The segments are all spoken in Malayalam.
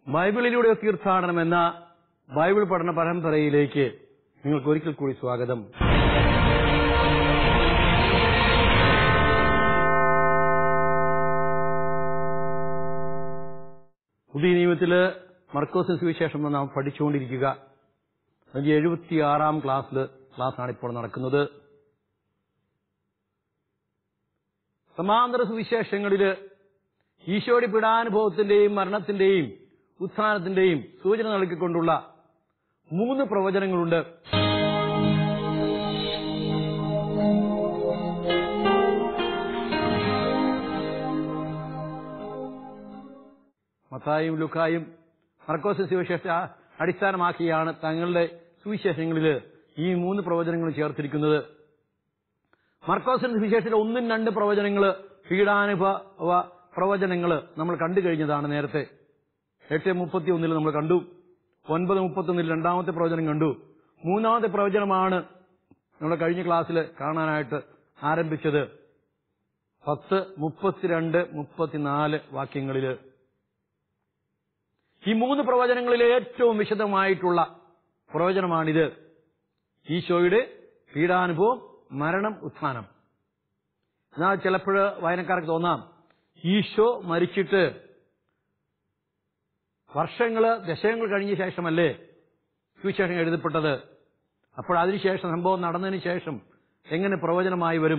ബൈബിളിലൂടെ തീർത്ഥാടനം എന്ന ബൈബിൾ പഠന പരമ്പരയിലേക്ക് നിങ്ങൾക്ക് ഒരിക്കൽ കൂടി സ്വാഗതം പുതിയ നിയമത്തില് മർക്കോസിന് സുവിശേഷം നാം പഠിച്ചുകൊണ്ടിരിക്കുക അതിന്റെ എഴുപത്തിയാറാം ക്ലാസ്സിൽ ക്ലാസ്സാണ് ഇപ്പോൾ നടക്കുന്നത് സമാന്തര സുവിശേഷങ്ങളില് ഈശോയുടെ പീഡാനുഭവത്തിന്റെയും മരണത്തിന്റെയും ഉത്ഥാനത്തിന്റെയും സൂചന നൽകിക്കൊണ്ടുള്ള മൂന്ന് പ്രവചനങ്ങളുണ്ട് മത്തായും ലുക്കായും മർക്കോസ് സുവിശേഷ അടിസ്ഥാനമാക്കിയാണ് തങ്ങളുടെ സുവിശേഷങ്ങളിൽ ഈ മൂന്ന് പ്രവചനങ്ങൾ ചേർത്തിരിക്കുന്നത് മർക്കോസിന്റെ സുവിശേഷത്തിൽ ഒന്നും രണ്ട് പ്രവചനങ്ങൾ പീഡാനുഭവ പ്രവചനങ്ങൾ നമ്മൾ കണ്ടു കഴിഞ്ഞതാണ് നേരത്തെ എട്ട് മുപ്പത്തി ഒന്നിൽ നമ്മൾ കണ്ടു ഒൻപത് മുപ്പത്തൊന്നിൽ രണ്ടാമത്തെ പ്രവചനം കണ്ടു മൂന്നാമത്തെ പ്രവചനമാണ് നമ്മുടെ കഴിഞ്ഞ ക്ലാസ്സിൽ കാണാനായിട്ട് ആരംഭിച്ചത് പത്ത് മുപ്പത്തിരണ്ട് മുപ്പത്തിനാല് വാക്യങ്ങളില് ഈ മൂന്ന് പ്രവചനങ്ങളിൽ ഏറ്റവും വിശദമായിട്ടുള്ള പ്രവചനമാണിത് ഈശോയുടെ പീഡാനുഭവം മരണം ഉത്ഥാനം എന്നാൽ ചിലപ്പോൾ വായനക്കാർക്ക് തോന്നാം ഈശോ മരിച്ചിട്ട് വർഷങ്ങള് ദശകങ്ങൾ കഴിഞ്ഞ ശേഷമല്ലേ സുവിശേഷം എഴുതപ്പെട്ടത് അപ്പോൾ അതിനുശേഷം സംഭവം നടന്നതിന് ശേഷം എങ്ങനെ പ്രവചനമായി വരും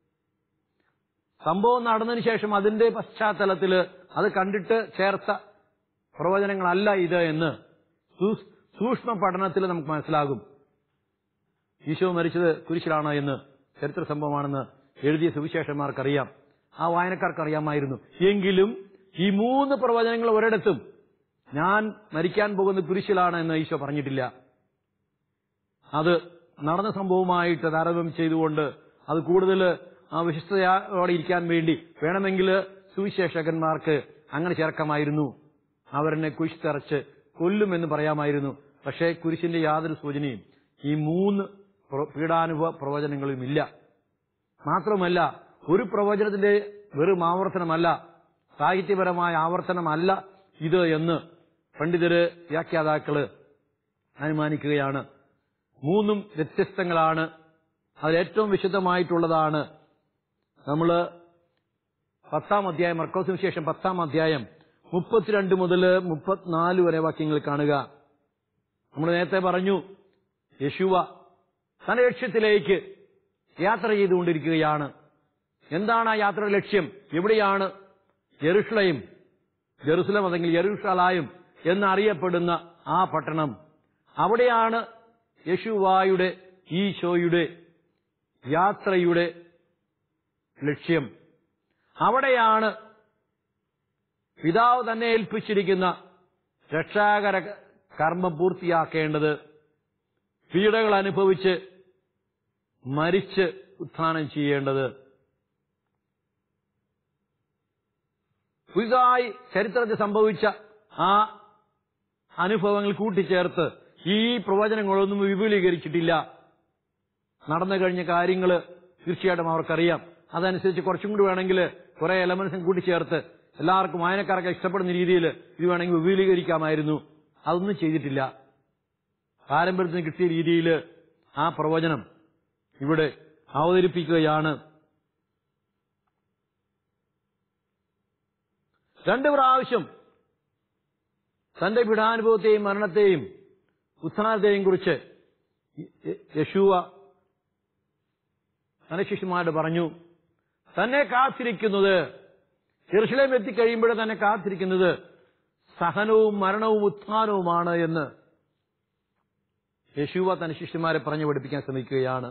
സംഭവം നടന്നതിന് ശേഷം അതിന്റെ പശ്ചാത്തലത്തിൽ അത് കണ്ടിട്ട് ചേർത്ത പ്രവചനങ്ങളല്ല ഇത് എന്ന് സൂ- സൂക്ഷ്മ പഠനത്തിൽ നമുക്ക് മനസ്സിലാകും ഈശോ മരിച്ചത് കുരിശിലാണ് എന്ന് ചരിത്ര സംഭവമാണെന്ന് എഴുതിയ സുവിശേഷന്മാർക്കറിയാം ആ വായനക്കാർക്ക് അറിയാമായിരുന്നു എങ്കിലും ഈ മൂന്ന് പ്രവചനങ്ങൾ ഒരിടത്തും ഞാൻ മരിക്കാൻ പോകുന്ന കുരിശിലാണ് എന്ന് ഈശോ പറഞ്ഞിട്ടില്ല അത് നടന്ന സംഭവമായിട്ട് താരതമ്യം ചെയ്തുകൊണ്ട് അത് കൂടുതൽ ആ വിശിഷ്ടതയോടെ ഇരിക്കാൻ വേണ്ടി വേണമെങ്കിൽ സുവിശേഷകന്മാർക്ക് അങ്ങനെ ചേർക്കാമായിരുന്നു അവരെന്നെ കുരിശ് തെറച്ച് കൊല്ലുമെന്ന് പറയാമായിരുന്നു പക്ഷേ കുരിശിന്റെ യാതൊരു സൂചനയും ഈ മൂന്ന് പ്ര- പീഡാനുഭവ പ്രവചനങ്ങളുമില്ല മാത്രമല്ല ഒരു പ്രവചനത്തിന്റെ വെറും ആവർത്തനമല്ല സാഹിത്യപരമായ ആവർത്തനമല്ല ഇത് എന്ന് പണ്ഡിതര് വ്യാഖ്യാതാക്കള് അനുമാനിക്കുകയാണ് മൂന്നും വ്യത്യസ്തങ്ങളാണ് അതിലേറ്റവും വിശദമായിട്ടുള്ളതാണ് നമ്മള് പത്താം അധ്യായം മർക്കോസിന് ശേഷം പത്താം അധ്യായം മുപ്പത്തിരണ്ട് മുതൽ മുപ്പത്തിനാല് വരെ വാക്യങ്ങൾ കാണുക നമ്മൾ നേരത്തെ പറഞ്ഞു യശുവ തന്റെ ലക്ഷ്യത്തിലേക്ക് യാത്ര ചെയ്തുകൊണ്ടിരിക്കുകയാണ് എന്താണ് ആ യാത്രയുടെ ലക്ഷ്യം എവിടെയാണ് ജെറുഷലയും ജെറുസലം അല്ലെങ്കിൽ യെരുഷലായും എന്നറിയപ്പെടുന്ന ആ പട്ടണം അവിടെയാണ് യശുവായുടെ ഈശോയുടെ യാത്രയുടെ ലക്ഷ്യം അവിടെയാണ് പിതാവ് തന്നെ ഏൽപ്പിച്ചിരിക്കുന്ന രക്ഷാകര കർമ്മം പൂർത്തിയാക്കേണ്ടത് പീഡകൾ അനുഭവിച്ച് മരിച്ച് ഉത്ഥാനം ചെയ്യേണ്ടത് പുതുതായി ചരിത്രത്തിൽ സംഭവിച്ച ആ അനുഭവങ്ങൾ കൂട്ടിച്ചേർത്ത് ഈ പ്രവചനങ്ങളൊന്നും വിപുലീകരിച്ചിട്ടില്ല നടന്നു കഴിഞ്ഞ കാര്യങ്ങൾ തീർച്ചയായിട്ടും അവർക്കറിയാം അതനുസരിച്ച് കുറച്ചും കൂടി വേണമെങ്കിൽ കുറെ എലമെന്റ്സും കൂട്ടിച്ചേർത്ത് എല്ലാവർക്കും വായനക്കാർക്ക് ഇഷ്ടപ്പെടുന്ന രീതിയിൽ ഇത് വേണമെങ്കിൽ വിപുലീകരിക്കാമായിരുന്നു അതൊന്നും ചെയ്തിട്ടില്ല പാരമ്പര്യത്തിന് കിട്ടിയ രീതിയിൽ ആ പ്രവചനം ഇവിടെ അവതരിപ്പിക്കുകയാണ് രണ്ട് പ്രാവശ്യം തന്റെ പീഡാനുഭവത്തെയും മരണത്തെയും ഉത്ഥാനത്തെയും കുറിച്ച് യശുവ തന്റെ ശിഷ്യന്മാരോട് പറഞ്ഞു തന്നെ കാത്തിരിക്കുന്നത് ചെറുശിലേം എത്തിക്കഴിയുമ്പോഴേ തന്നെ കാത്തിരിക്കുന്നത് സഹനവും മരണവും ഉത്ഥാനവുമാണ് എന്ന് യശുവ തന്റെ ശിഷ്യന്മാരെ പറഞ്ഞു പഠിപ്പിക്കാൻ ശ്രമിക്കുകയാണ്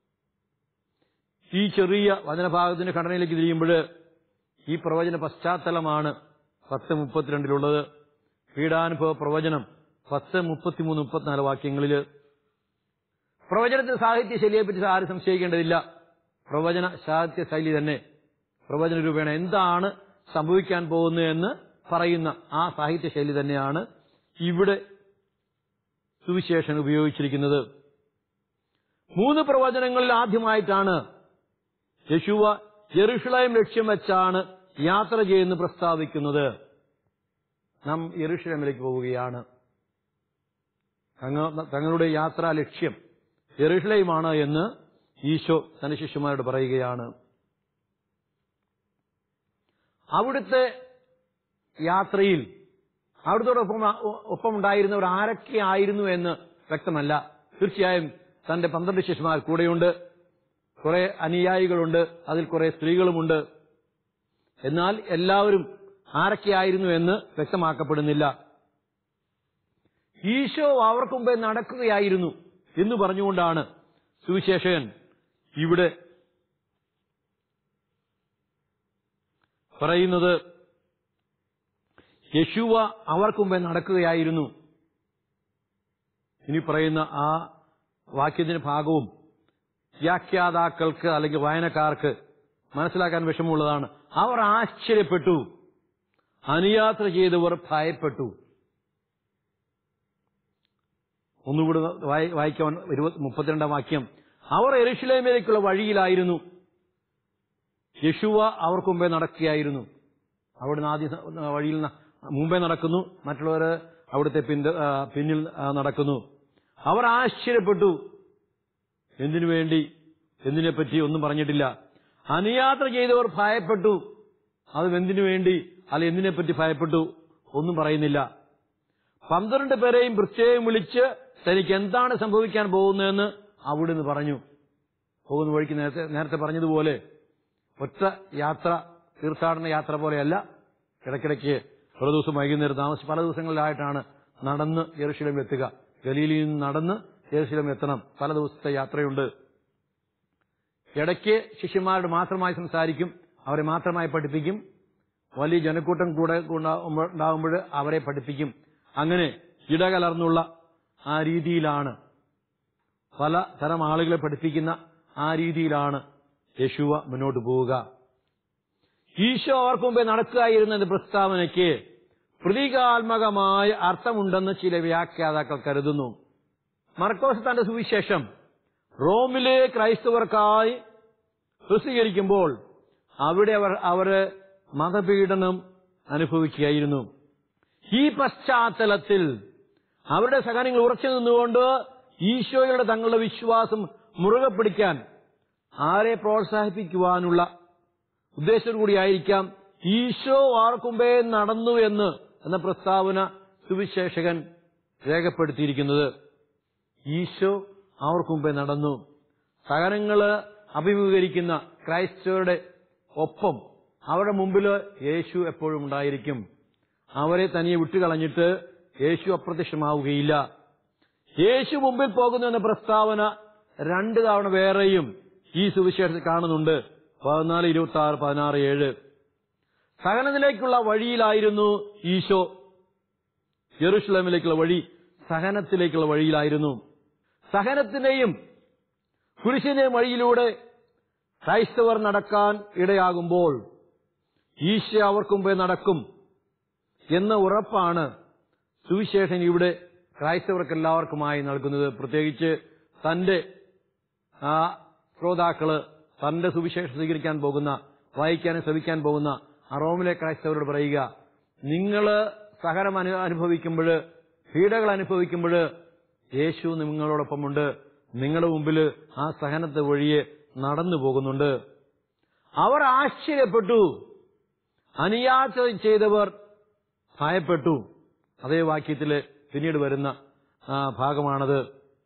ഈ ചെറിയ വചനഭാഗത്തിന്റെ ഘടനയിലേക്ക് തിരിയുമ്പോൾ ഈ പ്രവചന പശ്ചാത്തലമാണ് പത്ത് മുപ്പത്തിരണ്ടിലുള്ളത് പീഡാനുഭവ പ്രവചനം പത്ത് മുപ്പത്തിമൂന്ന് മുപ്പത്തിനാല് വാക്യങ്ങളിൽ പ്രവചനത്തിന്റെ സാഹിത്യ ശൈലിയെപ്പറ്റി ആരും സംശയിക്കേണ്ടതില്ല പ്രവചന സാഹിത്യ ശൈലി തന്നെ പ്രവചന രൂപേണ എന്താണ് സംഭവിക്കാൻ പോകുന്നതെന്ന് പറയുന്ന ആ സാഹിത്യ ശൈലി തന്നെയാണ് ഇവിടെ സുവിശേഷൻ ഉപയോഗിച്ചിരിക്കുന്നത് മൂന്ന് പ്രവചനങ്ങളിൽ ആദ്യമായിട്ടാണ് യശുവ ജെറുഷലേം ലക്ഷ്യം വെച്ചാണ് യാത്ര ചെയ്യുന്ന പ്രസ്താവിക്കുന്നത് നാം യെറുഷലേമിലേക്ക് പോവുകയാണ് തങ്ങ- തങ്ങളുടെ യാത്രാ ലക്ഷ്യം യെറുഷലേമാണ് എന്ന് ഈശോ തന്റെ ശിഷ്യന്മാരോട് പറയുകയാണ് അവിടുത്തെ യാത്രയിൽ അവിടുത്തോടൊപ്പം ഒപ്പമുണ്ടായിരുന്നവർ ആരൊക്കെ ആയിരുന്നു എന്ന് വ്യക്തമല്ല തീർച്ചയായും തന്റെ പന്ത്രണ്ട് ശിഷ്യന്മാർ കൂടെയുണ്ട് കുറെ അനുയായികളുണ്ട് അതിൽ കുറെ സ്ത്രീകളുമുണ്ട് എന്നാൽ എല്ലാവരും ആരൊക്കെയായിരുന്നു എന്ന് വ്യക്തമാക്കപ്പെടുന്നില്ല ഈശോ അവർക്ക് മുമ്പേ നടക്കുകയായിരുന്നു എന്ന് പറഞ്ഞുകൊണ്ടാണ് സുവിശേഷകൻ ഇവിടെ പറയുന്നത് യശുവ അവർക്ക് മുമ്പേ നടക്കുകയായിരുന്നു ഇനി പറയുന്ന ആ വാക്യത്തിന്റെ ഭാഗവും വ്യാഖ്യാതാക്കൾക്ക് അല്ലെങ്കിൽ വായനക്കാർക്ക് മനസ്സിലാക്കാൻ വിഷമമുള്ളതാണ് അവർ ആശ്ചര്യപ്പെട്ടു അനുയാത്ര ചെയ്തവർ ഭയപ്പെട്ടു ഒന്നുകൂടി വായി- വായിക്കാൻ ഇരുപത് മുപ്പത്തിരണ്ടാം വാക്യം അവർ എരുഷലേമിലേക്കുള്ള വഴിയിലായിരുന്നു യശുവ അവർക്ക് മുമ്പേ നടക്കുകയായിരുന്നു അവിടുന്ന് ആദ്യ സ- വഴിയിൽ ന- മുമ്പേ നടക്കുന്നു മറ്റുള്ളവർ അവിടുത്തെ പിന്ത ആ, പിന്നിൽ ആ, നടക്കുന്നു അവർ ആശ്ചര്യപ്പെട്ടു എന്തിനു വേണ്ടി എന്തിനെപ്പറ്റി ഒന്നും പറഞ്ഞിട്ടില്ല അനുയാത്ര ചെയ്തവർ ഭയപ്പെട്ടു അത് എന്തിനു വേണ്ടി അല്ല എന്തിനെപ്പറ്റി ഭയപ്പെട്ടു ഒന്നും പറയുന്നില്ല പന്ത്രണ്ട് പേരെയും പ്രത്യേകം വിളിച്ച് തനിക്ക് എന്താണ് സംഭവിക്കാൻ പോകുന്നതെന്ന് അവിടുന്ന് പറഞ്ഞു പോകുന്ന വഴിക്ക് നേരത്തെ നേരത്തെ പറഞ്ഞതുപോലെ ഒറ്റ യാത്ര തീർത്ഥാടന യാത്ര പോലെയല്ല ഇടയ്ക്കിടയ്ക്ക് ഒരു ദിവസം വൈകുന്നേരം താമസിച്ച് പല ദിവസങ്ങളിലായിട്ടാണ് നടന്ന് യെറുശലേം എത്തുക ഗലീലിയിൽ നിന്ന് നടന്ന് യെറുശലേം എത്തണം പല ദിവസത്തെ യാത്രയുണ്ട് ഇടയ്ക്ക് ശിഷ്യന്മാരോട് മാത്രമായി സംസാരിക്കും അവരെ മാത്രമായി പഠിപ്പിക്കും വലിയ ജനക്കൂട്ടം കൂടെ ഉണ്ടാകുമ്പോൾ അവരെ പഠിപ്പിക്കും അങ്ങനെ ഇടകലർന്നുള്ള ആ രീതിയിലാണ് പല തരം ആളുകളെ പഠിപ്പിക്കുന്ന ആ രീതിയിലാണ് യശുവ മുന്നോട്ട് പോവുക ഈശോ അവർക്ക് മുമ്പേ നടക്കുകയായിരുന്ന എന്ന പ്രസ്താവനയ്ക്ക് പ്രതീകാത്മകമായ അർത്ഥമുണ്ടെന്ന് ചില വ്യാഖ്യാതാക്കൾ കരുതുന്നു മർക്കോസ് തന്റെ സുവിശേഷം റോമിലെ ക്രൈസ്തവർക്കായി പ്രസിദ്ധീകരിക്കുമ്പോൾ അവിടെ അവർ അവര് മതപീഡനം അനുഭവിക്കുകയായിരുന്നു ഈ പശ്ചാത്തലത്തിൽ അവരുടെ സഹനങ്ങൾ ഉറച്ചു നിന്നുകൊണ്ട് ഈശോയുടെ തങ്ങളുടെ വിശ്വാസം മുറുകെ പിടിക്കാൻ ആരെ പ്രോത്സാഹിപ്പിക്കുവാനുള്ള ഉദ്ദേശത്തോടു കൂടിയായിരിക്കാം ഈശോ ആർക്കുമ്പേ നടന്നു എന്ന് എന്ന പ്രസ്താവന സുവിശേഷകൻ രേഖപ്പെടുത്തിയിരിക്കുന്നത് ഈശോ അവർക്ക് മുമ്പേ നടന്നു സഹനങ്ങള് അഭിമുഖീകരിക്കുന്ന ക്രൈസ്തവരുടെ ഒപ്പം അവരുടെ മുമ്പിൽ യേശു എപ്പോഴും ഉണ്ടായിരിക്കും അവരെ തനിയെ വിട്ടുകളഞ്ഞിട്ട് യേശു അപ്രത്യക്ഷമാവുകയില്ല യേശു മുമ്പിൽ പോകുന്നു എന്ന പ്രസ്താവന രണ്ട് തവണ വേറെയും ഈ സുവിശേഷത്തിൽ കാണുന്നുണ്ട് പതിനാല് ഇരുപത്തി ആറ് പതിനാറ് ഏഴ് സഹനത്തിലേക്കുള്ള വഴിയിലായിരുന്നു ഈശോ ജെറുസലേമിലേക്കുള്ള വഴി സഹനത്തിലേക്കുള്ള വഴിയിലായിരുന്നു സഹനത്തിന്റെയും കുരിശിന്റെയും വഴിയിലൂടെ ക്രൈസ്തവർ നടക്കാൻ ഇടയാകുമ്പോൾ ഈശോ അവർക്ക് മുമ്പേ നടക്കും എന്ന ഉറപ്പാണ് സുവിശേഷൻ ഇവിടെ ക്രൈസ്തവർക്ക് എല്ലാവർക്കുമായി നൽകുന്നത് പ്രത്യേകിച്ച് തന്റെ ആ ശ്രോതാക്കള് തന്റെ സുവിശേഷം സ്വീകരിക്കാൻ പോകുന്ന വായിക്കാനും ശ്രവിക്കാൻ പോകുന്ന ആ റോമിലെ ക്രൈസ്തവരോട് പറയുക നിങ്ങള് സഹനം അനു അനുഭവിക്കുമ്പോൾ പീഡകൾ അനുഭവിക്കുമ്പോൾ യേശു നിങ്ങളോടൊപ്പമുണ്ട് നിങ്ങളുടെ മുമ്പിൽ ആ സഹനത്തെ വഴിയെ നടന്നു പോകുന്നുണ്ട് അവർ ആശ്ചര്യപ്പെട്ടു അനുയാത്ര ചെയ്തവർ ഭയപ്പെട്ടു അതേ വാക്യത്തില് പിന്നീട് വരുന്ന ആ, ഭാഗമാണത്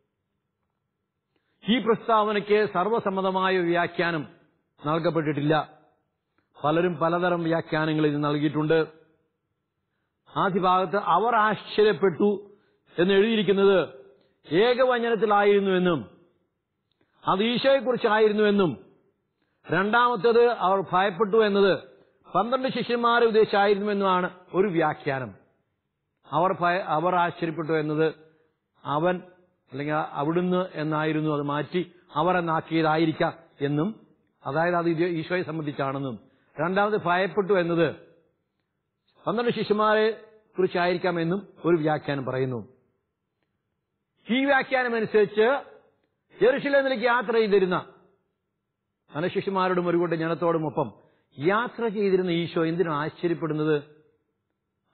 ഈ പ്രസ്താവനയ്ക്ക് സർവസമ്മതമായ ഒരു വ്യാഖ്യാനം നൽകപ്പെട്ടിട്ടില്ല പലരും പലതരം വ്യാഖ്യാനങ്ങൾ ഇത് നൽകിയിട്ടുണ്ട് ആദ്യ ഭാഗത്ത് അവർ ആശ്ചര്യപ്പെട്ടു എന്ന് എഴുതിയിരിക്കുന്നത് ഏകവചനത്തിലായിരുന്നുവെന്നും അത് ഈശോയെക്കുറിച്ചായിരുന്നുവെന്നും രണ്ടാമത്തേത് അവർ ഭയപ്പെട്ടു എന്നത് പന്ത്രണ്ട് ശിഷ്യന്മാരെ ഉദ്ദേശിച്ചായിരുന്നുവെന്നുമാണ് ഒരു വ്യാഖ്യാനം അവർ ഭയ അവർ ആശ്ചര്യപ്പെട്ടു എന്നത് അവൻ അല്ലെങ്കിൽ അവിടുന്ന് എന്നായിരുന്നു അത് മാറ്റി അവർ എന്നാക്കിയതായിരിക്കാം എന്നും അതായത് അത് ഇത് ഈശോയെ സംബന്ധിച്ചാണെന്നും രണ്ടാമത് ഭയപ്പെട്ടു എന്നത് പന്ത്രണ്ട് ശിഷ്യന്മാരെ കുറിച്ചായിരിക്കാമെന്നും ഒരു വ്യാഖ്യാനം പറയുന്നു ഈ വ്യാഖ്യാനം അനുസരിച്ച് ജെറുസലേമിലേക്ക് യാത്ര ചെയ്തിരുന്ന തന്റെ ശിഷ്യന്മാരോടും ഒരു കൂട്ടം ജനത്തോടും ഒപ്പം യാത്ര ചെയ്തിരുന്ന ഈശോ എന്തിനാണ് ആശ്ചര്യപ്പെടുന്നത്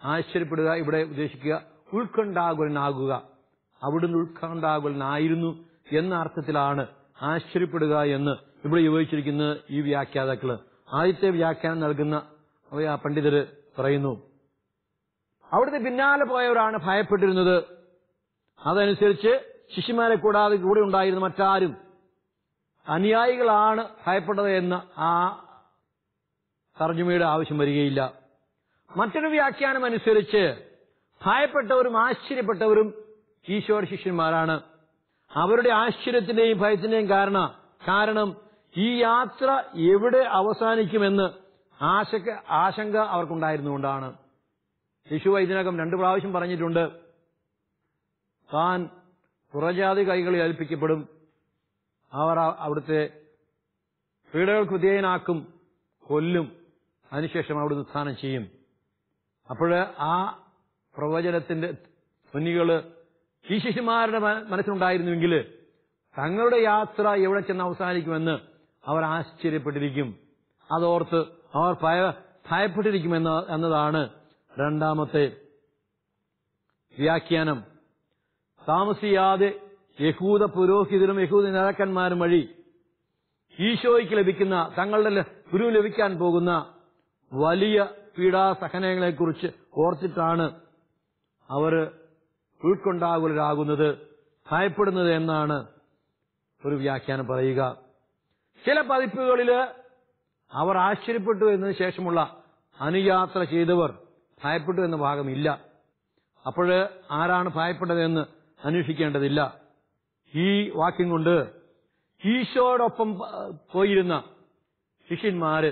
ആശ്ചര്യപ്പെടുക ഇവിടെ ഉദ്ദേശിക്കുക ഉൾക്കൊണ്ടാകുലനാകുക അവിടുന്ന് ഉൾക്കൊണ്ടാകുലനായിരുന്നു എന്ന അർത്ഥത്തിലാണ് ആശ്ചര്യപ്പെടുക എന്ന് ഇവിടെ ഉപയോഗിച്ചിരിക്കുന്ന ഈ വ്യാഖ്യാതാക്കള് ആദ്യത്തെ വ്യാഖ്യാനം നൽകുന്ന ആ പണ്ഡിതര് പറയുന്നു അവിടുത്തെ പിന്നാലെ പോയവരാണ് ഭയപ്പെട്ടിരുന്നത് അതനുസരിച്ച് ശിശുമാരെ കൂടാതെ കൂടെ ഉണ്ടായിരുന്ന മറ്റാരും അനുയായികളാണ് ഭയപ്പെട്ടത് എന്ന ആ തർജ്ജമയുടെ ആവശ്യം വരികയില്ല മറ്റൊരു വ്യാഖ്യാനം അനുസരിച്ച് ഭയപ്പെട്ടവരും ആശ്ചര്യപ്പെട്ടവരും ഈശോയുടെ ശിഷ്യന്മാരാണ് അവരുടെ ആശ്ചര്യത്തിന്റെയും ഭയത്തിന്റെയും കാരണം കാരണം ഈ യാത്ര എവിടെ അവസാനിക്കുമെന്ന് ആശങ്ക ആശങ്ക അവർക്കുണ്ടായിരുന്നുകൊണ്ടാണ് യേശുവ ഇതിനകം രണ്ടു പ്രാവശ്യം പറഞ്ഞിട്ടുണ്ട് താൻ പുറജാതി കൈകളിൽ ഏൽപ്പിക്കപ്പെടും അവർ ആ- അവിടുത്തെ പീഡകൾക്ക് വിധേയനാക്കും കൊല്ലും അതിനുശേഷം അവിടുന്ന് സ്ഥാനം ചെയ്യും അപ്പോൾ ആ പ്രവചനത്തിന്റെ ധ്വനികള് ഈ ശിശുമാരുടെ മ- മനസ്സിലുണ്ടായിരുന്നുവെങ്കിൽ തങ്ങളുടെ യാത്ര എവിടെ ചെന്ന് അവസാനിക്കുമെന്ന് അവർ ആശ്ചര്യപ്പെട്ടിരിക്കും അതോർത്ത് അവർ ഭയ ഭയപ്പെട്ടിരിക്കുമെന്ന എന്നതാണ് രണ്ടാമത്തെ വ്യാഖ്യാനം താമസിയാതെ യഹൂദ പുരോഹിതരും യഹൂദ നേതാക്കന്മാരും വഴി ഈശോയ്ക്ക് ലഭിക്കുന്ന തങ്ങളുടെ ല- ഗുരു ലഭിക്കാൻ പോകുന്ന വലിയ പീഡാസഹനങ്ങളെക്കുറിച്ച് ഓർത്തിട്ടാണ് അവർ ഉൾക്കൊണ്ടാകുലരാകുന്നത് ഭയപ്പെടുന്നത് എന്നാണ് ഒരു വ്യാഖ്യാനം പറയുക ചില പതിപ്പുകളില് അവർ ആശ്ചര്യപ്പെട്ടു എന്നതിന് ശേഷമുള്ള അനുയാത്ര ചെയ്തവർ ഭയപ്പെട്ടു എന്ന ഭാഗമില്ല അപ്പോൾ ആരാണ് ഭയപ്പെട്ടതെന്ന് അന്വേഷിക്കേണ്ടതില്ല ഈ വാക്യം കൊണ്ട് ഈശോയോടൊപ്പം പ- പോയിരുന്ന ശിഷ്യന്മാര്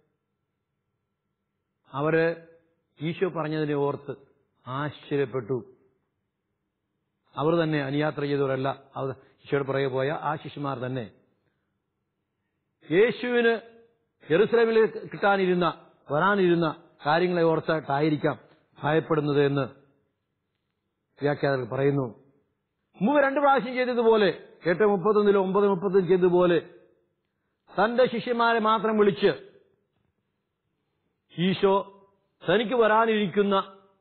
അവര് ഈശോ പറഞ്ഞതിനെ ഓർത്ത് ആശ്ചര്യപ്പെട്ടു അവർ തന്നെ അനുയാത്ര ചെയ്തവരല്ല അവർ ഈശോയുടെ പുറകെ പോയ ആ ശിഷ്യന്മാർ തന്നെ യേശുവിന് ജെറുസലേമിൽ കിട്ടാനിരുന്ന വരാനിരുന്ന കാര്യങ്ങളെ ഓർത്തിട്ടായിരിക്കാം ഭയപ്പെടുന്നത് എന്ന് വ്യാഖ്യാതകൾ പറയുന്നു മുമ്പ് രണ്ട് പ്രാവശ്യം ചെയ്തതുപോലെ എട്ട് മുപ്പത്തൊന്നിലോ ഒമ്പത് മുപ്പത്തൊന്ന് ചെയ്തതുപോലെ തന്റെ ശിഷ്യന്മാരെ മാത്രം വിളിച്ച് ഈശോ തനിക്ക് വരാനിരിക്കുന്ന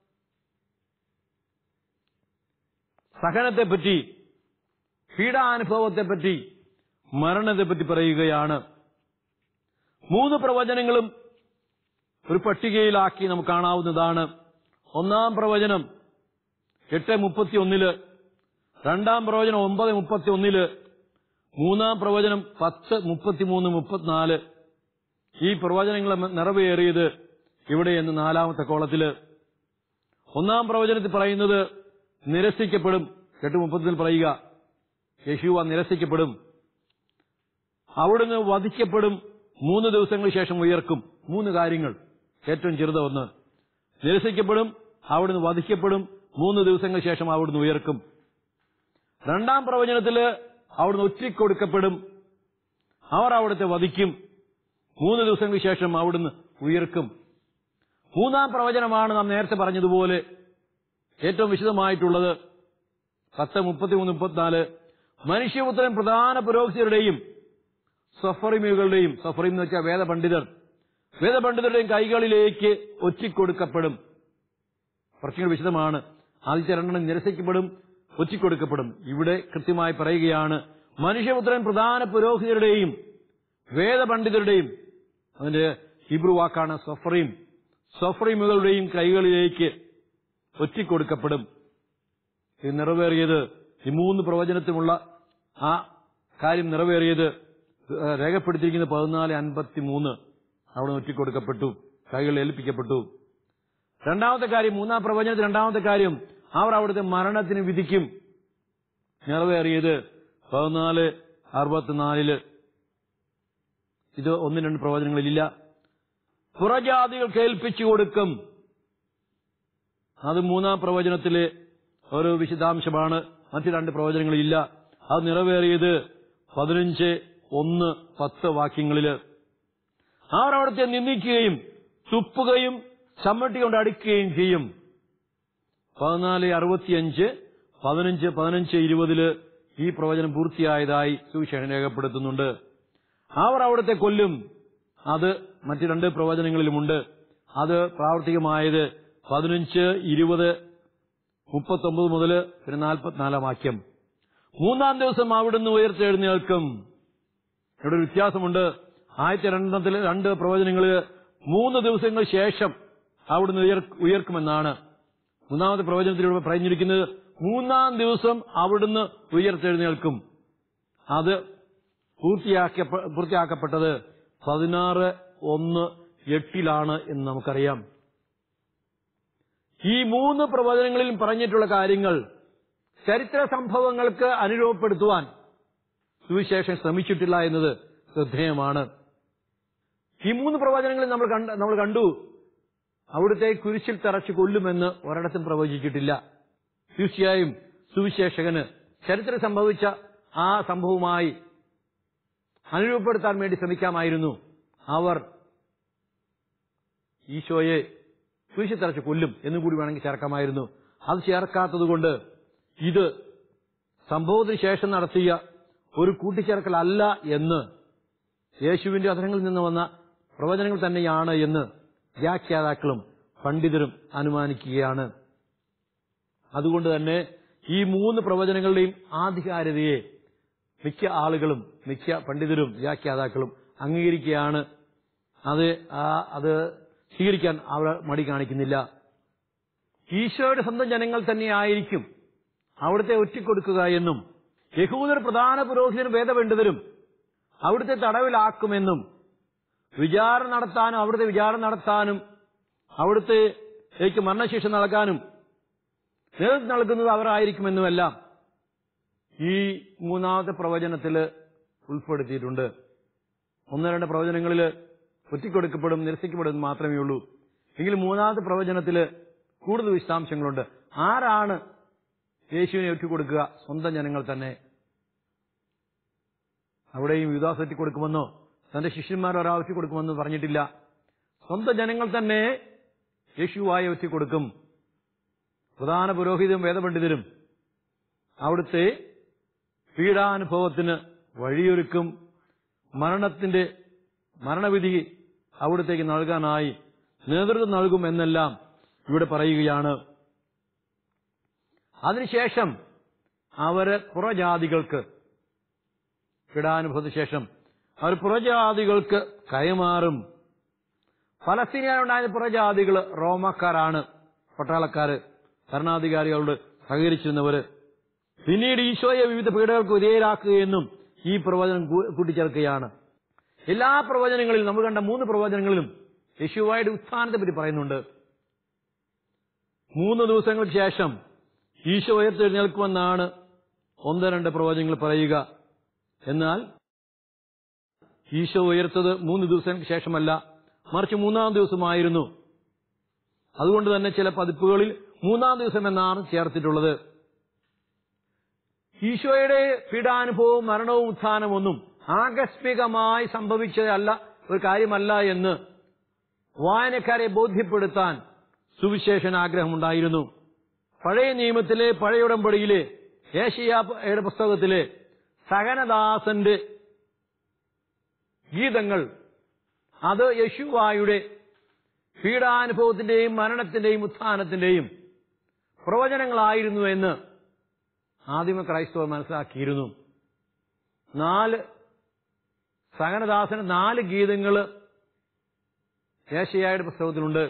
സഹനത്തെപ്പറ്റി പീഡാനുഭവത്തെപ്പറ്റി മരണത്തെപ്പറ്റി പറയുകയാണ് മൂന്ന് പ്രവചനങ്ങളും ഒരു പട്ടികയിലാക്കി നമുക്ക് കാണാവുന്നതാണ് ഒന്നാം പ്രവചനം എട്ട് മുപ്പത്തി ഒന്നില് രണ്ടാം പ്രവചനം ഒമ്പത് മുപ്പത്തി ഒന്നില് മൂന്നാം പ്രവചനം പത്ത് മുപ്പത്തിമൂന്ന് മുപ്പത്തിനാല് ഈ പ്രവചനങ്ങൾ നിറവേറിയത് ഇവിടെ എന്ന് നാലാമത്തെ കോളത്തില് ഒന്നാം പ്രവചനത്തിൽ പറയുന്നത് നിരസിക്കപ്പെടും എട്ട് മുപ്പത്തിൽ പറയുക യേശുവ നിരസിക്കപ്പെടും അവിടുന്ന് വധിക്കപ്പെടും മൂന്ന് ദിവസങ്ങൾക്ക് ശേഷം ഉയർക്കും മൂന്ന് കാര്യങ്ങൾ ഏറ്റവും ചെറുത് ഒന്ന് നിരസിക്കപ്പെടും അവിടുന്ന് വധിക്കപ്പെടും മൂന്ന് ദിവസങ്ങൾക്ക് ശേഷം അവിടുന്ന് ഉയർക്കും രണ്ടാം പ്രവചനത്തില് അവിടുന്ന് ഒറ്റിക്കൊടുക്കപ്പെടും അവർ അവിടുത്തെ വധിക്കും മൂന്ന് ദിവസങ്ങൾക്ക് ശേഷം അവിടുന്ന് ഉയർക്കും മൂന്നാം പ്രവചനമാണ് നാം നേരത്തെ പറഞ്ഞതുപോലെ ഏറ്റവും വിശദമായിട്ടുള്ളത് പത്ത് മുപ്പത്തിമൂന്ന് മുപ്പത്തിനാല് മനുഷ്യപുത്രൻ പ്രധാന പുരോഹിതരുടെയും സഫറിമുകളുടെയും സഫറിം എന്ന് വെച്ചാൽ വേദപണ്ഡിതർ വേദപണ്ഡിതരുടെയും കൈകളിലേക്ക് ഒറ്റിക്കൊടുക്കപ്പെടും കുറച്ചുകൂടി വിശദമാണ് ആദ്യത്തെ രണ്ടെണ്ണം നിരസിക്കപ്പെടും ഒറ്റിക്കൊടുക്കപ്പെടും ഇവിടെ കൃത്യമായി പറയുകയാണ് മനുഷ്യപുത്രൻ പ്രധാന പുരോഹിതരുടെയും വേദപണ്ഡിതരുടെയും അതിന്റെ ഹിബ്രു വാക്കാണ് സഫറീം സഫറീമുകളുടെയും കൈകളിലേക്ക് ഒറ്റിക്കൊടുക്കപ്പെടും ഇത് നിറവേറിയത് ഈ മൂന്ന് പ്രവചനത്തിലുള്ള ആ കാര്യം നിറവേറിയത് ഏഹ് രേഖപ്പെടുത്തിയിരിക്കുന്ന പതിനാല് അൻപത്തി മൂന്ന് അവിടെ ഒറ്റിക്കൊടുക്കപ്പെട്ടു കൈകൾ ഏൽപ്പിക്കപ്പെട്ടു രണ്ടാമത്തെ കാര്യം മൂന്നാം പ്രവചനത്തിൽ രണ്ടാമത്തെ കാര്യം അവർ അവിടുത്തെ മരണത്തിന് വിധിക്കും നിറവേറിയത് പതിനാല് അറുപത്തിനാലില് ഇത് ഒന്ന് രണ്ട് പ്രവചനങ്ങളിലില്ല പുറജാതികൾ കേൾപ്പിച്ചു കൊടുക്കും അത് മൂന്നാം പ്രവചനത്തിലെ ഒരു വിശദാംശമാണ് മറ്റു രണ്ട് പ്രവചനങ്ങളിലില്ല അത് നിറവേറിയത് പതിനഞ്ച് ഒന്ന് പത്ത് വാക്യങ്ങളില് അവർ അവിടുത്തെ നിന്ദിക്കുകയും തുപ്പുകയും ചമ്മട്ടി കൊണ്ട് അടിക്കുകയും ചെയ്യും പതിനാല് അറുപത്തിയഞ്ച് പതിനഞ്ച് പതിനഞ്ച് ഇരുപതില് ഈ പ്രവചനം പൂർത്തിയായതായി സുവിശേഷം രേഖപ്പെടുത്തുന്നുണ്ട് അവർ അവിടുത്തെ കൊല്ലും അത് മറ്റു രണ്ട് പ്രവചനങ്ങളിലുമുണ്ട് അത് പ്രാവർത്തികമായത് പതിനഞ്ച് ഇരുപത് മുപ്പത്തൊമ്പത് മുതൽ പിന്നെ നാൽപ്പത്തിനാലാം വാക്യം മൂന്നാം ദിവസം അവിടുന്ന് ഉയർത്തെഴുന്നേൽക്കും ഇവിടെ ഒരു വ്യത്യാസമുണ്ട് ആദ്യത്തെ രണ്ടെണ്ണത്തിൽ രണ്ട് പ്രവചനങ്ങളിൽ മൂന്ന് ദിവസങ്ങൾ ശേഷം അവിടുന്ന് ഉയർ ഉയർക്കുമെന്നാണ് മൂന്നാമത്തെ പ്രവചനത്തിലൂടെ പറഞ്ഞിരിക്കുന്നത് മൂന്നാം ദിവസം അവിടുന്ന് ഉയർത്തെഴുന്നേൽക്കും അത് പൂർത്തിയാക്കിയ പൂർത്തിയാക്കപ്പെട്ടത് പതിനാറ് ഒന്ന് എട്ടിലാണ് എന്ന് നമുക്കറിയാം ഈ മൂന്ന് പ്രവചനങ്ങളിലും പറഞ്ഞിട്ടുള്ള കാര്യങ്ങൾ ചരിത്ര സംഭവങ്ങൾക്ക് അനുരൂപപ്പെടുത്തുവാൻ സുവിശേഷം ശ്രമിച്ചിട്ടില്ല എന്നത് ശ്രദ്ധേയമാണ് ഈ മൂന്ന് പ്രവചനങ്ങളിൽ നമ്മൾ കണ്ട നമ്മൾ കണ്ടു അവിടുത്തെ കുരിശിൽ തറച്ചു കൊല്ലുമെന്ന് ഒരിടത്തും പ്രവചിച്ചിട്ടില്ല തീർച്ചയായും സുവിശേഷകന് ചരിത്രം സംഭവിച്ച ആ സംഭവവുമായി അനുരൂപപ്പെടുത്താൻ വേണ്ടി ശ്രമിക്കാമായിരുന്നു അവർ ഈശോയെ കുരിശിൽ തറച്ച് കൊല്ലും എന്നും കൂടി വേണമെങ്കിൽ ചേർക്കാമായിരുന്നു അത് ചേർക്കാത്തതുകൊണ്ട് ഇത് സംഭവത്തിന് ശേഷം നടത്തിയ ഒരു കൂട്ടിച്ചേർക്കലല്ല എന്ന് യേശുവിന്റെ അധരങ്ങളിൽ നിന്ന് വന്ന പ്രവചനങ്ങൾ തന്നെയാണ് എന്ന് വ്യാഖ്യാതാക്കളും പണ്ഡിതരും അനുമാനിക്കുകയാണ് അതുകൊണ്ട് തന്നെ ഈ മൂന്ന് പ്രവചനങ്ങളുടെയും ആധികാരികതയെ മിക്ക ആളുകളും മിക്ക പണ്ഡിതരും വ്യാഖ്യാതാക്കളും അംഗീകരിക്കുകയാണ് അത് ആ അത് സ്വീകരിക്കാൻ അവർ മടി കാണിക്കുന്നില്ല ഈശോയുടെ സ്വന്തം ജനങ്ങൾ തന്നെയായിരിക്കും അവിടുത്തെ ഒറ്റിക്കൊടുക്കുക എന്നും യഹൂദർ പ്രധാന പുരോഹിതരും വേദപണ്ഡിതരും അവിടുത്തെ തടവിലാക്കുമെന്നും വിചാരണ നടത്താനും അവിടുത്തെ വിചാരണ നടത്താനും അവിടുത്തെ എനിക്ക് മരണശിക്ഷ നൽകാനും നേതൃത്വം നൽകുന്നത് അവരായിരിക്കുമെന്നുമെല്ലാം ഈ മൂന്നാമത്തെ പ്രവചനത്തിൽ ഉൾപ്പെടുത്തിയിട്ടുണ്ട് ഒന്ന് രണ്ട് പ്രവചനങ്ങളിൽ ഒറ്റിക്കൊടുക്കപ്പെടും നിരസിക്കപ്പെടും മാത്രമേ ഉള്ളൂ എങ്കിൽ മൂന്നാമത്തെ പ്രവചനത്തിൽ കൂടുതൽ വിശദാംശങ്ങളുണ്ട് ആരാണ് യേശുവിനെ ഒറ്റിക്കൊടുക്കുക സ്വന്തം ജനങ്ങൾ തന്നെ അവിടെയും യുദാസ് ഒറ്റിക്കൊടുക്കുമെന്നോ തന്റെ ശിഷ്യന്മാർ ഒരാൾ ഒറ്റിക്കൊടുക്കുമെന്ന് പറഞ്ഞിട്ടില്ല സ്വന്തം ജനങ്ങൾ തന്നെ യേശുവായി ഒറ്റിക്കൊടുക്കും പ്രധാന പുരോഹിതരും വേദപണ്ഡിതരും അവിടുത്തെ പീഡാനുഭവത്തിന് വഴിയൊരുക്കും മരണത്തിന്റെ മരണവിധി അവിടത്തേക്ക് നൽകാനായി നേതൃത്വം നൽകും എന്നെല്ലാം ഇവിടെ പറയുകയാണ് അതിനുശേഷം അവര് പുറജാതികൾക്ക് പീഡാനുഭവത്തിന് ശേഷം അവർ പുറജാതികൾക്ക് കൈമാറും ഫലസ്തീനിയാലുണ്ടായ പുറജാതികൾ റോമക്കാരാണ് പട്ടാളക്കാര് ഭരണാധികാരികളോട് സഹകരിച്ചിരുന്നവര് പിന്നീട് ഈശോയെ വിവിധ പീഡകൾക്ക് വിധേയരാക്കുകയെന്നും ഈ പ്രവചനം കൂ- കൂട്ടിച്ചേർക്കുകയാണ് എല്ലാ പ്രവചനങ്ങളിലും നമ്മൾ കണ്ട മൂന്ന് പ്രവചനങ്ങളിലും യശുവായുടെ ഉത്ഥാനത്തെ പറ്റി പറയുന്നുണ്ട് മൂന്ന് ദിവസങ്ങൾക്ക് ശേഷം ഈശോ ഉയർത്തെഴുന്നേൽക്കുമെന്നാണ് ഒന്ന് രണ്ട് പ്രവചനങ്ങൾ പറയുക എന്നാൽ ഈശോ ഉയർത്തത് മൂന്ന് ദിവസങ്ങൾക്ക് ശേഷമല്ല മറിച്ച് മൂന്നാം ദിവസമായിരുന്നു അതുകൊണ്ട് തന്നെ ചില പതിപ്പുകളിൽ മൂന്നാം ദിവസം എന്നാണ് ചേർത്തിട്ടുള്ളത് ഈശോയുടെ പീഡാനുഭവവും മരണവും ഉത്ഥാനമൊന്നും ആകസ്മികമായി സംഭവിച്ചതല്ല ഒരു കാര്യമല്ല എന്ന് വായനക്കാരെ ബോധ്യപ്പെടുത്താൻ സുവിശേഷൻ ആഗ്രഹമുണ്ടായിരുന്നു പഴയ നിയമത്തിലെ പഴയ ഉടമ്പടിയിലെ ഏഷ്യായുടെ പുസ്തകത്തിലെ സഹനദാസന്റെ ഗീതങ്ങൾ അത് യശുവായുടെ പീഡാനുഭവത്തിന്റെയും മരണത്തിന്റെയും ഉത്ഥാനത്തിന്റെയും പ്രവചനങ്ങളായിരുന്നു എന്ന് ആദിമ ക്രൈസ്തവർ മനസ്സിലാക്കിയിരുന്നു നാല് സഹനദാസന് നാല് ഗീതങ്ങൾ ഏഷ്യായുടെ പുസ്തകത്തിലുണ്ട്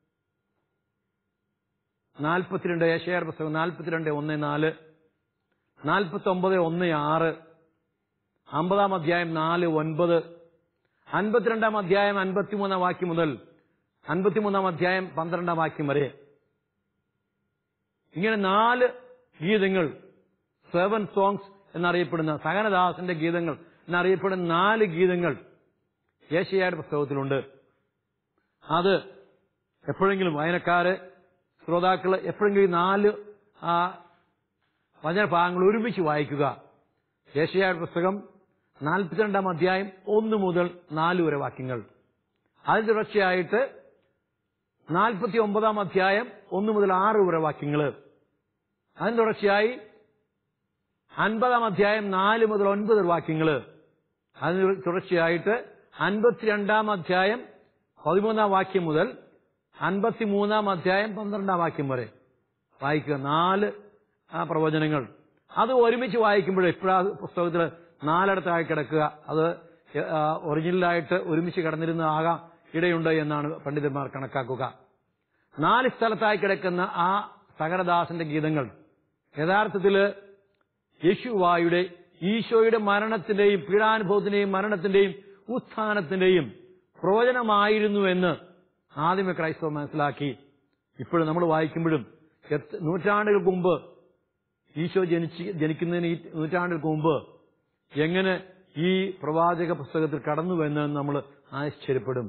നാൽപ്പത്തിരണ്ട് ഏഷ്യായുടെ പുസ്തകം നാൽപ്പത്തിരണ്ട് ഒന്ന് നാല് നാൽപ്പത്തി ഒമ്പത് ഒന്ന് ആറ് അമ്പതാം അധ്യായം നാല് ഒൻപത് അൻപത്തിരണ്ടാം അധ്യായം അൻപത്തിമൂന്നാം വാക്യം മുതൽ അൻപത്തിമൂന്നാം അധ്യായം പന്ത്രണ്ടാം വാക്യം വരെ ഇങ്ങനെ നാല് ഗീതങ്ങൾ സെവൻ സോങ്സ് എന്നറിയപ്പെടുന്ന സഹനദാസന്റെ ഗീതങ്ങൾ എന്നറിയപ്പെടുന്ന നാല് ഗീതങ്ങൾ ഏഷ്യയുടെ പുസ്തകത്തിലുണ്ട് അത് എപ്പോഴെങ്കിലും വായനക്കാര് ശ്രോതാക്കള് എപ്പോഴെങ്കിലും ഈ നാല് ആ വചനഭാഗങ്ങൾ ഒരുമിച്ച് വായിക്കുക ഏഷ്യയുടെ പുസ്തകം നാൽപ്പത്തിരണ്ടാം അധ്യായം ഒന്ന് മുതൽ നാല് വരെ വാക്യങ്ങൾ അതിന് തുടർച്ചയായിട്ട് നാൽപ്പത്തി ഒമ്പതാം അധ്യായം ഒന്ന് മുതൽ ആറ് വരെ വാക്യങ്ങൾ അതിന് തുടർച്ചയായി അൻപതാം അധ്യായം നാല് മുതൽ ഒൻപത് വാക്യങ്ങൾ അതിന് തുടർച്ചയായിട്ട് അൻപത്തിരണ്ടാം അധ്യായം പതിമൂന്നാം വാക്യം മുതൽ അൻപത്തിമൂന്നാം അധ്യായം പന്ത്രണ്ടാം വാക്യം വരെ വായിക്കുക നാല് ആ പ്രവചനങ്ങൾ അത് ഒരുമിച്ച് വായിക്കുമ്പോൾ ഇപ്പോഴാ പുസ്തകത്തിൽ നാലിടത്തായി കിടക്കുക അത് ആ, ഒറിജിനലായിട്ട് ഒരുമിച്ച് കിടന്നിരുന്നതാകാം ഇടയുണ്ട് എന്നാണ് പണ്ഡിതന്മാർ കണക്കാക്കുക നാല് സ്ഥലത്തായി കിടക്കുന്ന ആ സകരദാസന്റെ ഗീതങ്ങൾ യഥാർത്ഥത്തില് യേശുവായുടെ ഈശോയുടെ മരണത്തിന്റെയും പീഡാനുഭവത്തിന്റെയും മരണത്തിന്റെയും ഉത്ഥാനത്തിന്റെയും പ്രവചനമായിരുന്നു എന്ന് ആദ്യമേ ക്രൈസ്തവർ മനസ്സിലാക്കി ഇപ്പോഴും നമ്മൾ വായിക്കുമ്പോഴും എത്ര- നൂറ്റാണ്ടുകൾക്ക് മുമ്പ് ഈശോ ജനിച്ച് ജനിക്കുന്നതിന് ഈ നൂറ്റാണ്ടുകൾക്ക് മുമ്പ് എങ്ങനെ ഈ പ്രവാചക പുസ്തകത്തിൽ കടന്നുവെന്ന് നമ്മൾ ആശ്ചര്യപ്പെടും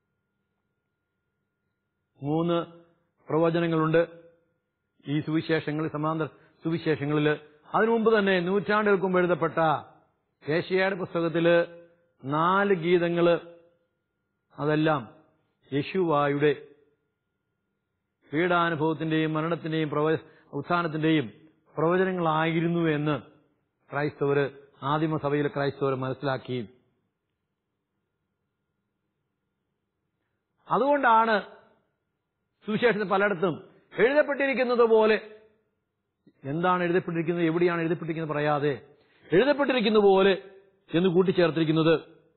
മൂന്ന് പ്രവചനങ്ങളുണ്ട് ഈ സുവിശേഷങ്ങളിൽ സമാന്തര സുവിശേഷങ്ങളിൽ അതിനു മുമ്പ് തന്നെ നൂറ്റാണ്ടുകൾക്ക് മുമ്പ് എഴുതപ്പെട്ട ഏഷ്യയുടെ പുസ്തകത്തില് നാല് ഗീതങ്ങള് അതെല്ലാം യേശുവായുടെ പീഡാനുഭവത്തിന്റെയും മരണത്തിന്റെയും പ്രവ ഉത്ഥാനത്തിന്റെയും പ്രവചനങ്ങളായിരുന്നു എന്ന് ക്രൈസ്തവര് ആദിമസഭയിലെ ക്രൈസ്തവർ മനസ്സിലാക്കി അതുകൊണ്ടാണ് സുവിശേഷത്തിൽ പലയിടത്തും എഴുതപ്പെട്ടിരിക്കുന്നത് പോലെ എന്താണ് എഴുതപ്പെട്ടിരിക്കുന്നത് എവിടെയാണ് എഴുതപ്പെട്ടിരിക്കുന്നത് പറയാതെ എഴുതപ്പെട്ടിരിക്കുന്ന പോലെ എന്ന് കൂട്ടിച്ചേർത്തിരിക്കുന്നത്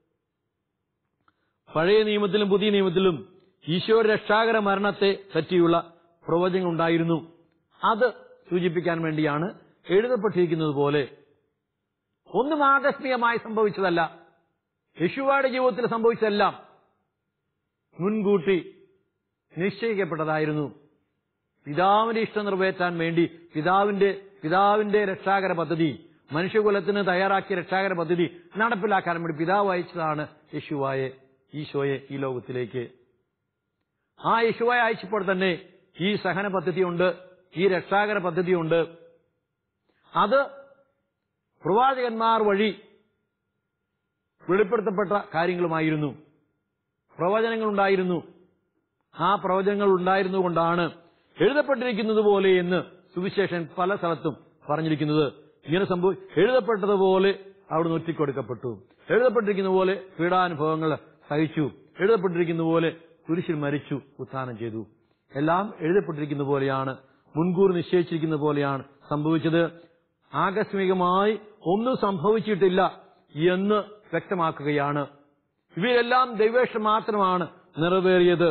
പഴയ നിയമത്തിലും പുതിയ നിയമത്തിലും ഈശോയുടെ രക്ഷാകര മരണത്തെ പറ്റിയുള്ള പ്രവചനങ്ങൾ ഉണ്ടായിരുന്നു അത് സൂചിപ്പിക്കാൻ വേണ്ടിയാണ് എഴുതപ്പെട്ടിരിക്കുന്നത് പോലെ ഒന്നും ആകസ്മികമായി സംഭവിച്ചതല്ല യശുവയുടെ ജീവിതത്തിൽ സംഭവിച്ചതെല്ലാം മുൻകൂട്ടി നിശ്ചയിക്കപ്പെട്ടതായിരുന്നു പിതാവിന്റെ ഇഷ്ടം നിറവേറ്റാൻ വേണ്ടി പിതാവിന്റെ പിതാവിന്റെ രക്ഷാകര പദ്ധതി മനുഷ്യകുലത്തിന് തയ്യാറാക്കിയ രക്ഷാകര പദ്ധതി നടപ്പിലാക്കാൻ വേണ്ടി പിതാവ് അയച്ചതാണ് യേശുവായെ ഈശോയെ ഈ ലോകത്തിലേക്ക് ആ യേശുവായെ അയച്ചപ്പോൾ തന്നെ ഈ സഹന പദ്ധതിയുണ്ട് ഈ രക്ഷാകര പദ്ധതിയുണ്ട് അത് പ്രവാചകന്മാർ വഴി വെളിപ്പെടുത്തപ്പെട്ട കാര്യങ്ങളുമായിരുന്നു പ്രവചനങ്ങളുണ്ടായിരുന്നു ആ പ്രവചനങ്ങൾ ഉണ്ടായിരുന്നുകൊണ്ടാണ് എഴുതപ്പെട്ടിരിക്കുന്നത് പോലെ എന്ന് സുവിശേഷൻ പല സ്ഥലത്തും പറഞ്ഞിരിക്കുന്നത് ഇങ്ങനെ സംഭവം എഴുതപ്പെട്ടതുപോലെ അവിടുന്ന് ഒറ്റിക്കൊടുക്കപ്പെട്ടു എഴുതപ്പെട്ടിരിക്കുന്ന പോലെ പീഡാനുഭവങ്ങൾ സഹിച്ചു എഴുതപ്പെട്ടിരിക്കുന്ന പോലെ കുരിശിൽ മരിച്ചു ഉത്ഥാനം ചെയ്തു എല്ലാം എഴുതപ്പെട്ടിരിക്കുന്ന പോലെയാണ് മുൻകൂർ നിശ്ചയിച്ചിരിക്കുന്ന പോലെയാണ് സംഭവിച്ചത് ആകസ്മികമായി ഒന്നും സംഭവിച്ചിട്ടില്ല എന്ന് വ്യക്തമാക്കുകയാണ് ഇവയെല്ലാം ദൈവേഷം മാത്രമാണ് നിറവേറിയത്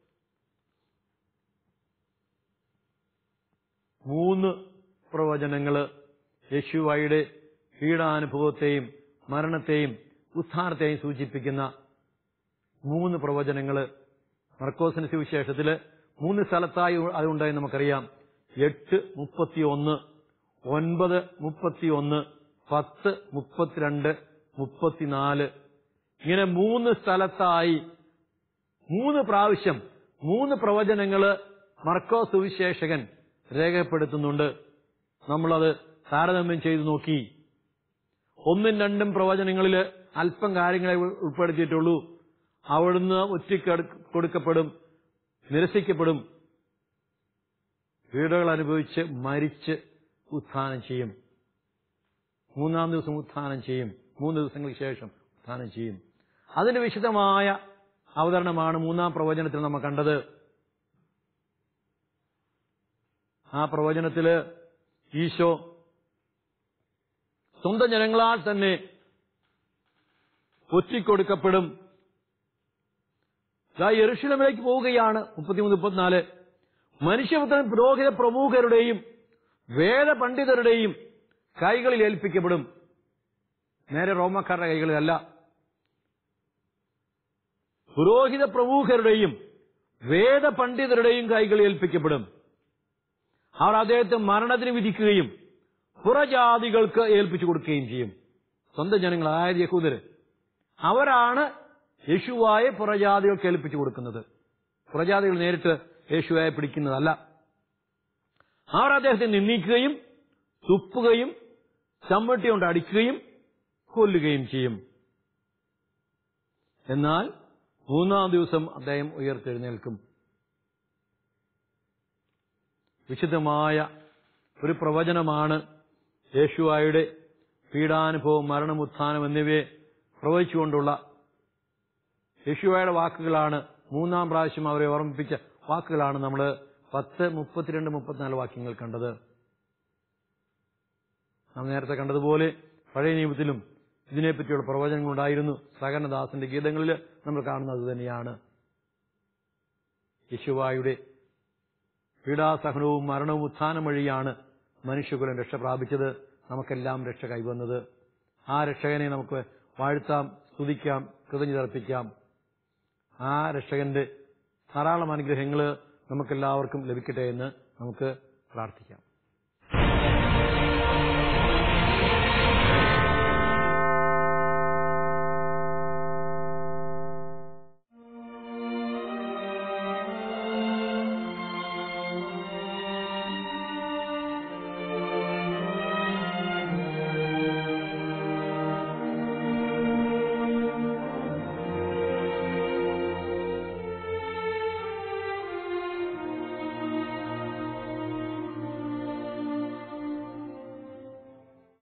മൂന്ന് പ്രവചനങ്ങള് യേശുവായുടെ പീഡാനുഭവത്തെയും മരണത്തെയും ഉത്ഥാനത്തെയും സൂചിപ്പിക്കുന്ന മൂന്ന് പ്രവചനങ്ങള് മർക്കോസിന് സുവിശേഷത്തില് മൂന്ന് സ്ഥലത്തായി അതുണ്ടായി നമുക്കറിയാം എട്ട് മുപ്പത്തിയൊന്ന് ഒൻപത് മുപ്പത്തിയൊന്ന് പത്ത് മുപ്പത്തിരണ്ട് മുപ്പത്തിനാല് ഇങ്ങനെ മൂന്ന് സ്ഥലത്തായി മൂന്ന് പ്രാവശ്യം മൂന്ന് പ്രവചനങ്ങള് മർക്കോ സുവിശേഷകൻ രേഖപ്പെടുത്തുന്നുണ്ട് നമ്മളത് താരതമ്യം ചെയ്തു നോക്കി ഒന്നും രണ്ടും പ്രവചനങ്ങളിൽ അല്പം കാര്യങ്ങളെ ഉൾ- ഉൾപ്പെടുത്തിയിട്ടുള്ളൂ അവിടുന്ന് ഒറ്റയ്ക്ക് കൊടുക്കപ്പെടും നിരസിക്കപ്പെടും പീഡകൾ അനുഭവിച്ച് മരിച്ച് ഉത്ഥാനം ചെയ്യും മൂന്നാം ദിവസം ഉത്ഥാനം ചെയ്യും മൂന്ന് ദിവസങ്ങൾക്ക് ശേഷം ഉത്ഥാനം ചെയ്യും അതിന്റെ വിശദമായ അവതരണമാണ് മൂന്നാം പ്രവചനത്തിൽ നമ്മൾ കണ്ടത് ആ പ്രവചനത്തില് ഈശോ സ്വന്തം ജനങ്ങളാൽ തന്നെ ഒറ്റിക്കൊടുക്കപ്പെടും ദാ യെറുഷലമിലേക്ക് പോവുകയാണ് മുപ്പത്തിമൂന്ന് മുപ്പത്തിനാല് മനുഷ്യപുത്രൻ പുരോഹിത പ്രമുഖരുടെയും വേദപണ്ഡിതരുടെയും കൈകളിൽ ഏൽപ്പിക്കപ്പെടും നേരെ റോമക്കാരുടെ കൈകളിലല്ല പുരോഹിത പ്രമുഖരുടെയും വേദപണ്ഡിതരുടെയും കൈകളിൽ ഏൽപ്പിക്കപ്പെടും അവർ അദ്ദേഹത്തെ മരണത്തിന് വിധിക്കുകയും പുറജാതികൾക്ക് ഏൽപ്പിച്ചു കൊടുക്കുകയും ചെയ്യും സ്വന്തം ജനങ്ങൾ അതായത് യഹൂദര് അവരാണ് യേശുവായെ പുറജാതികൾക്ക് ഏൽപ്പിച്ചു കൊടുക്കുന്നത് പുറജാതികൾ നേരിട്ട് യേശുവായെ പിടിക്കുന്നതല്ല അവർ അദ്ദേഹത്തെ നിന്ദിക്കുകയും തുപ്പുകയും ചമ്മട്ടി കൊണ്ട് അടിക്കുകയും കൊല്ലുകയും ചെയ്യും എന്നാൽ മൂന്നാം ദിവസം അദ്ദേഹം ഉയർത്തെഴുന്നേൽക്കും വിശുദ്ധമായ ഒരു പ്രവചനമാണ് യേശുവായുടെ പീഡാനുഭവം മരണമുത്ഥാനം എന്നിവയെ പ്രവചിച്ചുകൊണ്ടുള്ള യേശുവായുടെ വാക്കുകളാണ് മൂന്നാം പ്രാവശ്യം അവരെ ഓർമ്മിപ്പിച്ച വാക്കുകളാണ് നമ്മൾ പത്ത് മുപ്പത്തിരണ്ട് മുപ്പത്തിനാല് വാക്യങ്ങൾ കണ്ടത് നാം നേരത്തെ കണ്ടതുപോലെ പഴയ നിയമത്തിലും ഇതിനെപ്പറ്റിയുള്ള പ്രവചനങ്ങളുണ്ടായിരുന്നു സഹകരണദാസന്റെ ഗീതങ്ങളിൽ നമ്മൾ കാണുന്നത് തന്നെയാണ് യശുവായുടെ പീഡാസഹനവും മരണവും ഉത്ഥാനം വഴിയാണ് മനുഷ്യകുലം രക്ഷ പ്രാപിച്ചത് നമുക്കെല്ലാം രക്ഷ കൈവന്നത് ആ രക്ഷകനെ നമുക്ക് വാഴ്ത്താം സ്തുതിക്കാം കൃതജ്ഞതർപ്പിക്കാം ആ രക്ഷകന്റെ ധാരാളം അനുഗ്രഹങ്ങൾ നമുക്കെല്ലാവർക്കും ലഭിക്കട്ടെ എന്ന് നമുക്ക് പ്രാർത്ഥിക്കാം